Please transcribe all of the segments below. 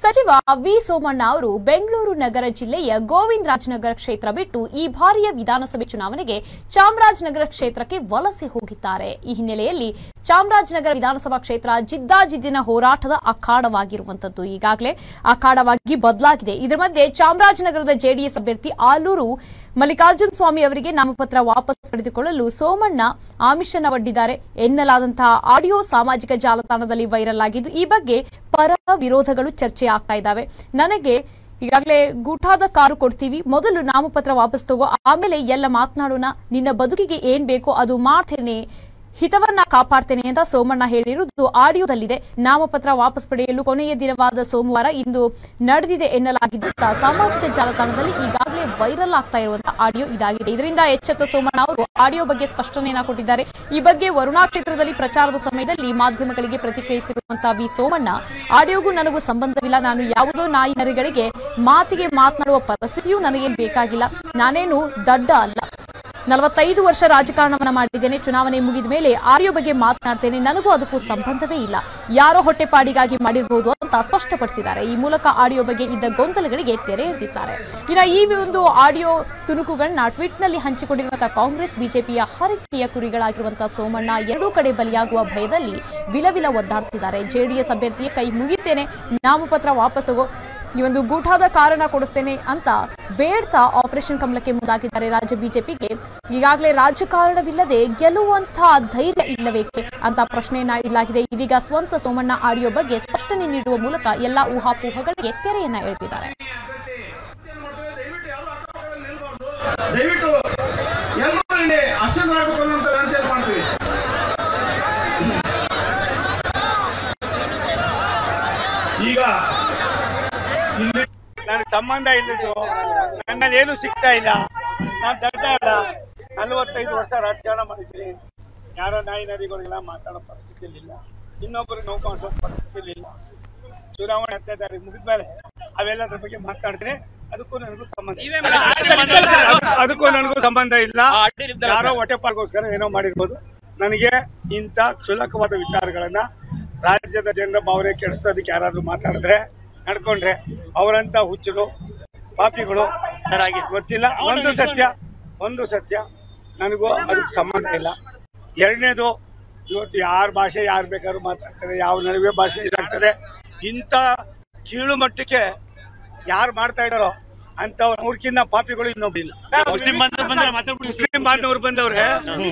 ಸಚಿವ ವಿ ಸೋಮಣ್ಣ ಅವರು ಬೆಂಗಳೂರು ನಗರ ಜಿಲ್ಲೆಯ ಗೋವಿಂದರಾಜನಗರ ಕ್ಷೇತ್ರ ಬಿಟ್ಟು ಈ ಬಾರಿಯ ವಿಧಾನಸಭೆ ಚುನಾವಣೆಗೆ ಚಾಮರಾಜನಗರ ಕ್ಷೇತ್ರಕ್ಕೆ ವಲಸೆ ಹೋಗಿದ್ದಾರೆ ಈ ಹಿನ್ನೆಲೆಯಲ್ಲಿ ಚಾಮರಾಜನಗರ ವಿಧಾನಸಭಾ ಕ್ಷೇತ್ರ ಜಿದ್ದಾಜಿದ್ದಿನ ಹೋರಾಟದ ಅಖಾಡವಾಗಿರುವಂತದ್ದು ಈಗಾಗಲೇ ಅಖಾಡವಾಗಿ ಬದಲಾಗಿದೆ ಇದರ ಮಧ್ಯೆ ಚಾಮರಾಜನಗರದ ಜೆಡಿಎಸ್ ಅಭ್ಯರ್ಥಿ ಆಲೂರು ಮಲ್ಲಿಕಾರ್ಜುನ ಸ್ವಾಮಿ ಅವರಿಗೆ ನಾಮಪತ್ರ ವಾಪಸ್ ಪಡೆದುಕೊಳ್ಳಲು ಸೋಮಣ್ಣ ಆಮಿಷನ ಒಡ್ಡಿದ್ದಾರೆ ಎನ್ನಲಾದಂತಹ ಆಡಿಯೋ ಸಾಮಾಜಿಕ ಜಾಲತಾಣದಲ್ಲಿ ವೈರಲ್ ಆಗಿದ್ದು ಈ ಬಗ್ಗೆ ಪರ ವಿರೋಧಗಳು ಚರ್ಚೆ ಆಗ್ತಾ ಇದ್ದಾವೆ ನನಗೆ ಈಗಾಗಲೇ ಗೂಟಾದ ಕಾರು ಕೊಡ್ತೀವಿ ಮೊದಲು ನಾಮಪತ್ರ ವಾಪಸ್ ತಗೋ ಆಮೇಲೆ ಎಲ್ಲ ಮಾತನಾಡೋಣ ನಿನ್ನ ಬದುಕಿಗೆ ಏನ್ ಬೇಕೋ ಅದು ಮಾಡ್ತೇನೆ ಹಿತವನ್ನ ಕಾಪಾಡ್ತೇನೆ ಅಂತ ಸೋಮಣ್ಣ ಹೇಳಿರುವುದು ಆಡಿಯೋದಲ್ಲಿದೆ ನಾಮಪತ್ರ ವಾಪಸ್ ಪಡೆಯಲು ಕೊನೆಯ ದಿನವಾದ ಸೋಮವಾರ ಇಂದು ನಡೆದಿದೆ ಎನ್ನಲಾಗಿದ್ದ ಸಾಮಾಜಿಕ ಜಾಲತಾಣದಲ್ಲಿ ಈಗಾಗಲೇ ವೈರಲ್ ಆಗ್ತಾ ಇರುವಂತಹ ಆಡಿಯೋ ಇದಾಗಿದೆ ಇದರಿಂದ ಎಚ್ಚೆತ್ತ ಸೋಮಣ್ಣ ಅವರು ಆಡಿಯೋ ಬಗ್ಗೆ ಸ್ಪಷ್ಟನೆಯನ್ನ ಕೊಟ್ಟಿದ್ದಾರೆ ಈ ಬಗ್ಗೆ ವರುಣಾ ಕ್ಷೇತ್ರದಲ್ಲಿ ಪ್ರಚಾರದ ಸಮಯದಲ್ಲಿ ಮಾಧ್ಯಮಗಳಿಗೆ ಪ್ರತಿಕ್ರಿಯಿಸಿರುವಂತಹ ವಿ ಸೋಮಣ್ಣ ಆಡಿಯೋಗೂ ನನಗೂ ಸಂಬಂಧವಿಲ್ಲ ನಾನು ಯಾವುದೋ ನಾಯಿ ನರಿಗಳಿಗೆ ಮಾತಿಗೆ ಮಾತನಾಡುವ ಪರಿಸ್ಥಿತಿಯೂ ನನಗೇನು ಬೇಕಾಗಿಲ್ಲ ನಾನೇನು ದಡ್ಡ ಅಲ್ಲ ನಲವತ್ತೈದು ವರ್ಷ ರಾಜಕಾರಣವನ್ನ ಮಾಡಿದ್ದೇನೆ ಚುನಾವಣೆ ಮುಗಿದ ಮೇಲೆ ಆಡಿಯೋ ಬಗ್ಗೆ ಮಾತನಾಡ್ತೇನೆ ನನಗೂ ಅದಕ್ಕೂ ಸಂಬಂಧವೇ ಇಲ್ಲ ಯಾರೋ ಹೊಟ್ಟೆಪಾಡಿಗಾಗಿ ಮಾಡಿರಬಹುದು ಅಂತ ಸ್ಪಷ್ಟಪಡಿಸಿದ್ದಾರೆ ಈ ಮೂಲಕ ಆಡಿಯೋ ಬಗ್ಗೆ ಇದ್ದ ಗೊಂದಲಗಳಿಗೆ ತೆರೆ ಎಳೆದಿದ್ದಾರೆ ಇನ್ನು ಈ ಒಂದು ಆಡಿಯೋ ತುಣುಕುಗಳನ್ನ ಟ್ವೀಟ್ನಲ್ಲಿ ಹಂಚಿಕೊಂಡಿರುವಂತಹ ಕಾಂಗ್ರೆಸ್ ಬಿಜೆಪಿಯ ಹರಕೆಯ ಕುರಿಗಳಾಗಿರುವಂತಹ ಸೋಮಣ್ಣ ಎರಡೂ ಕಡೆ ಬಲಿಯಾಗುವ ಭಯದಲ್ಲಿ ವಿಲವಿಲ ಒದ್ದಾಡ್ತಿದ್ದಾರೆ ಜೆಡಿಎಸ್ ಅಭ್ಯರ್ಥಿಯ ಕೈ ಮುಗಿತೇನೆ ನಾಮಪತ್ರ ವಾಪಸ್ ತಗೋ ಈ ಒಂದು ಗೂಟಾದ ಕಾರಣ ಕೊಡಿಸ್ತೇನೆ ಅಂತ ಬೇಡ್ತಾ ಆಪರೇಷನ್ ಕಮಲಕ್ಕೆ ಮುಂದಾಗಿದ್ದಾರೆ ರಾಜ್ಯ ಬಿಜೆಪಿಗೆ ಈಗಾಗಲೇ ರಾಜಕಾರಣವಿಲ್ಲದೆ ಗೆಲ್ಲುವಂತ ಧೈರ್ಯ ಇಲ್ಲಬೇಕೆ ಅಂತ ಪ್ರಶ್ನೆಯನ್ನ ಇಡಲಾಗಿದೆ ಇದೀಗ ಸ್ವಂತ ಸೋಮಣ್ಣ ಆಡಿಯೋ ಬಗ್ಗೆ ಸ್ಪಷ್ಟನೆ ನೀಡುವ ಮೂಲಕ ಎಲ್ಲಾ ಊಹಾಪೋಹಗಳಿಗೆ ತೆರೆಯನ್ನ ಎಳೆದಿದ್ದಾರೆ ದಯವಿಟ್ಟು ಎಲ್ಲರೂ ಇಲ್ಲಿ ಅಶ್ವನಾಗಬೇಕು ಅನ್ನೋಂಥ ವಿನಂತಿಯನ್ನು ಮಾಡ್ತೀವಿ ಈಗ ಇಲ್ಲಿ ನನಗೆ ಸಂಬಂಧ ಇಲ್ಲದು ನನ್ನಲ್ಲಿ ಏನು ಸಿಗ್ತಾ ಇಲ್ಲ ನಾನು ದಡ್ಡ ಅಲ್ಲ ನಲವತ್ತೈದು ವರ್ಷ ರಾಜಕಾರಣ ಮಾಡಿದ್ದೀನಿ ಯಾರೋ ನಾಯಿ ನದಿಗಳಿಗೆಲ್ಲ ಮಾತಾಡೋ ಪರಿಸ್ಥಿತಿ ಇಲ್ಲ ಇನ್ನೊಬ್ಬರಿಗೆ ನೋವು ಮಾಡಿಸೋ ಪರಿಸ್ಥಿತಿ ಇಲ್ಲ ಚುನಾವಣೆ ಹತ್ತನೇ ತಾರೀಕು ಮುಗಿದ ಮೇಲೆ ಅವೆಲ್ಲದ್ರ ಬಗ್ಗೆ ಮಾತಾಡ್ತೀನಿ ಅದಕ್ಕೂ ನನಗೂ ಸಂಬಂಧ ಇಲ್ಲ. ಅದಕ್ಕೂ ನನಗೂ ಸಂಬಂಧ ಇಲ್ಲ ಯಾರೋ ಹೊಟ್ಟೆಪಾಡಿಗೋಸ್ಕರ ಏನೋ ಮಾಡಿರ್ಬೋದು ನನಗೆ ಇಂಥ ಕ್ಷುಲ್ಲಕವಾದ ವಿಚಾರಗಳನ್ನ ರಾಜ್ಯದ ಜನರ ಭಾವನೆ ಕೆಡಿಸೋದಕ್ಕೆ ಯಾರಾದ್ರೂ ಮಾತಾಡಿದ್ರೆ ನಡ್ಕೊಂಡ್ರೆ ಅವರಂತ ಹುಚ್ಚರು ಪಾಪಿಗಳು ಸರಾಗಿ ಗೊತ್ತಿಲ್ಲ ಒಂದು ಸತ್ಯ ಒಂದು ಸತ್ಯ ನನಗೂ ಅದಕ್ಕೆ ಸಂಬಂಧ ಇಲ್ಲ ಎರಡನೇದು ಇವತ್ತು ಯಾರ ಭಾಷೆ ಯಾರು ಬೇಕಾದ್ರೂ ಮಾತಾಡ್ತಾರೆ ಯಾವ ನಡುವೆ ಭಾಷೆ ಇದಾಗ್ತದೆ ಇಂಥ ಕೀಳು ಮಟ್ಟಕ್ಕೆ ಯಾರು ಮಾಡ್ತಾ ಇದಾರೋ ಅಂತ ಮೂರ್ಖಿನ್ನ ಪಾಪಿಗಳು ಇನ್ನೊಬ್ಬಿಲ್ಲ ಮುಸ್ಲಿಂ ಬಾಂಧವರು ಬಂದ್ರೆ ಮಾತಾಡ್ಬಿಡಿ. ಮುಸ್ಲಿಂ ಬಾಂಧವರು ಬಂದವ್ರೆ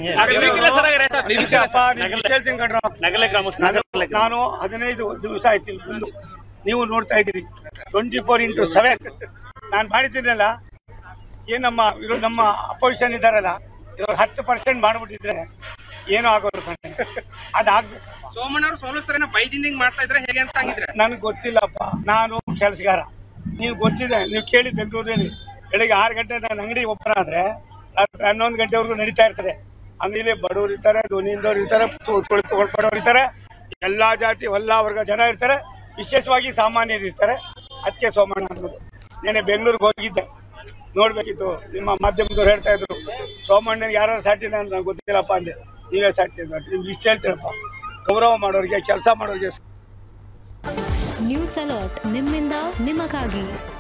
ನಗಲೆ ಗ್ರಾಮಸ್ಥರು ನಗಲೆ ಗ್ರಾಮ. ನಾನು ಹದಿನೈದು ದಿವಸ ಆಯ್ತು ಇಲ್ಲಿ ಬಂದು ನೀವು ನೋಡ್ತಾ ಇದ್ದೀರಿ ಟ್ವೆಂಟಿ ಫೋರ್ ಇಂಟು ಸೆವೆನ್ ನಾನು ಮಾಡಿದ್ದೀನಲ್ಲ ಏನ್ ನಮ್ಮ ಇರೋ ನಮ್ಮ ಅಪೋಸಿಷನ್ ಇದಾರಲ್ಲ ಇವ್ರು ಹತ್ತು ಪರ್ಸೆಂಟ್ ಮಾಡ್ಬಿಟ್ಟಿದ್ರೆ ಏನೂ ಆಗೋದು ಕಣೆ. ಅದಾಗ್ಬೇಕು ಸೋಮಣ್ಣವ್ರು ಸೋಲಿಸ್ತಾರೆ ಬೈದಿಂದ ಹಿಂಗ್ ಮಾಡ್ತಾ ಇದ್ರೆ ಹೇಗೆ ಅಂತ ಹಂಗಿದ್ರೆ ನನಗೆ ಗೊತ್ತಿಲ್ಲಪ್ಪ ನಾನು ಕೆಲಸಗಾರ ನೀವು ಗೊತ್ತಿದೆ ನೀವು ಕೇಳಿ ಬೆಂಗಳೂರಲ್ಲಿ ಬೆಳಿಗ್ಗೆ ಆರು ಗಂಟೆ ನನ್ನ ಅಂಗಡಿ ಓಪನ್ ಆದ್ರೆ ರಾತ್ರಿ ಹನ್ನೊಂದು ಗಂಟೆವರೆಗೂ ನಡೀತಾ ಇರ್ತದೆ ಆಮೇಲೆ ಬಡವರು ಇರ್ತಾರೆ ಧ್ವನಿಯಿಂದವ್ರು ಇರ್ತಾರೆ ತೊಗೊಳ್ಪಡೋರು ಇರ್ತಾರೆ ಎಲ್ಲಾ ಜಾತಿ ಎಲ್ಲಾ ವರ್ಗ ಜನ ಇರ್ತಾರೆ ವಿಶೇಷವಾಗಿ ಸಾಮಾನ್ಯರು ಇರ್ತಾರೆ ಅದಕ್ಕೆ ಸೋಮಣ್ಣ ಅನ್ನೋದು ನೆನೆ ಬೆಂಗಳೂರಿಗೆ ಹೋಗಿದ್ದೆ ನೋಡ್ಬೇಕಿತ್ತು ನಿಮ್ಮ ಮಾಧ್ಯಮದವ್ರು ಹೇಳ್ತಾ ಇದ್ರು ಸೋಮಣ್ಣನಿಗೆ ಯಾರು ಸಾಟಿನ ಅಂತ ನಂಗೆ ಗೊತ್ತಿಲ್ಲಪ್ಪ ಅಂದೆ ನೀವೇ ಸಾಟಿ ನಿಮ್ಗೆ ಇಷ್ಟ ಹೇಳ್ತೀರಪ್ಪ ಗೌರವ ಮಾಡೋರಿಗೆ ಕೆಲಸ ಮಾಡೋರಿಗೆ ನ್ಯೂಸ್ ಅಲರ್ಟ್ ನಿಮ್ಮಿಂದ ನಿಮಗಾಗಿ